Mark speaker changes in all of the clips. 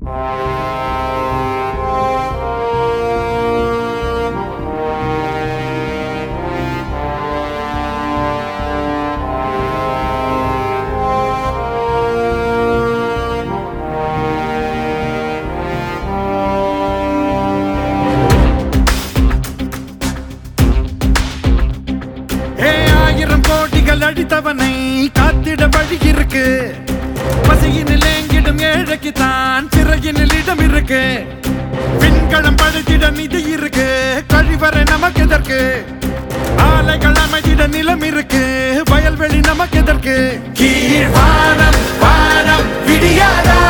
Speaker 1: ஏ ஆயிரம் கோடிகள் அடித்தவனை காத்திட வழி இருக்கு பசியினில் ஏங்கிடும் ஏழைக்கு தான் சிறையினில் இடம் இருக்கு விண்களம் பழுத்திட நிதி இருக்கு கழிவறை நமக்கு எதற்கு ஆலைகள் அமைதிட நிலம் இருக்கு வயல்வெளி நமக்கு எதற்கு கீழ் வானம் வானம் விடியாதா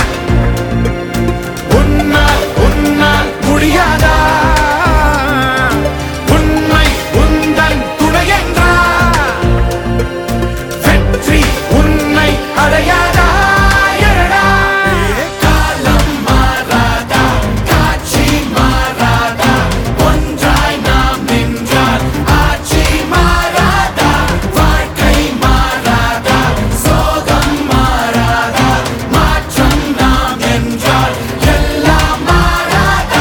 Speaker 1: உன்னால் உன்னால் முடியாதா உண்மை உந்தன் துணையென்றா வெற்றி உன்னை அடையாதா எழடா. காலம் மாறாதா காட்சி மாறாதா ஒன்றாய் நாம் நின்றால் ஆட்சி மாறாதா வாழ்க்கை மாறாதா சோகம் மாறாதா மாற்றம் நாம் என்றால் எல்லாம் மாறாதா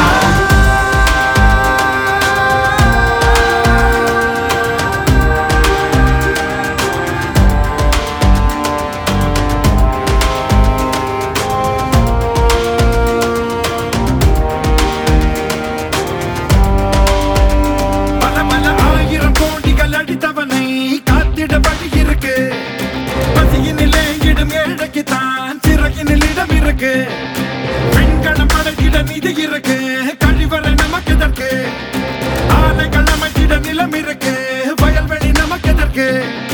Speaker 1: பல பல ஆயிரம் கோடிகள் அடித்தவனை காத்திட வழி இருக்கு பசியினில் ஏங்கிடும் ஏழைக்கு தான் சிறையினில் இடம் இருக்கு விண்கலம் படைத்திட நிதி இருக்கு கழிவறை நமக்கு எதற்கு ஆலைகள் அமைத்திட நிலம் இருக்கு வயல்வெளி நமக்கு எதற்கு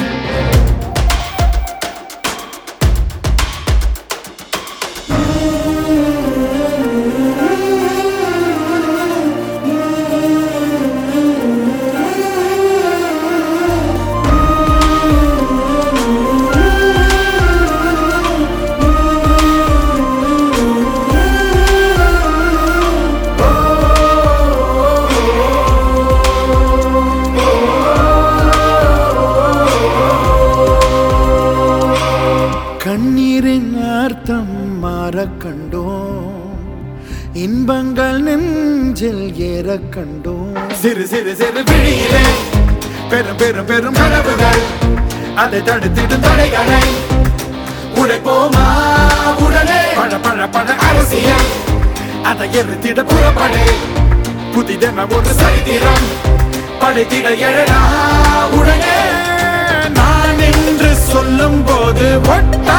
Speaker 1: கண்ணீரின் அர்த்தம் மாற கண்டோம் இன்பங்கள் நெஞ்சில் ஏற கண்டோம் சிறு சிறு சிறு விழியிலே பெரும் பெரும் பெரும் கனவுகள் அதை தடுத்திடும் தடைகளை உடைப்போமா உடனே பழ பழ பழ அரசியல் அதை எதிர்த்திட புறப்படு புதிதென ஒரு சரித்திரம் படைத்திட எழடா உடனே நான் என்று சொல்லும் போது ஒட்ட